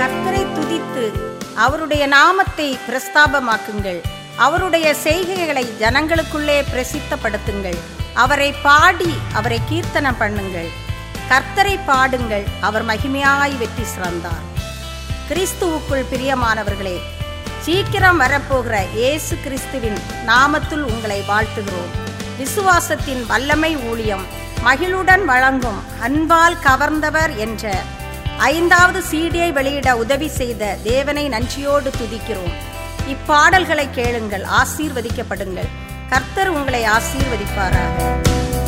கர்த்தரை துதித்து அவருடைய நாமத்தை பிரஸ்தாபமாக்குங்கள் அவருடைய செய்கைகளை ஜனங்களுக்குள்ளே பிரசித்தப்படுத்துங்கள் அவரை பாடி அவரை கீர்த்தனம் பண்ணுங்கள் கர்த்தரை பாடுங்கள் அவர் மகிமையாய் வெற்றி சிறந்தார் கிறிஸ்துவுக்குள் பிரியமானவர்களே சீக்கிரம் வரப்போகிற இயேசு கிறிஸ்துவின் நாமத்தில் உங்களை வாழ்த்துகிறோம் விசுவாசத்தின் வல்லமை ஊழியம் மகிழுடன் வழங்கும் அன்பால் கவர்ந்தவர் என்ற ஐந்தாவது சீடியை வெளியிட உதவி செய்த தேவனை நன்றியோடு துதிக்கிறோம் இப்பாடல்களை கேளுங்கள் ஆசீர்வதிக்கப்படுங்கள் கர்த்தர் உங்களை ஆசீர்வதிப்பாராக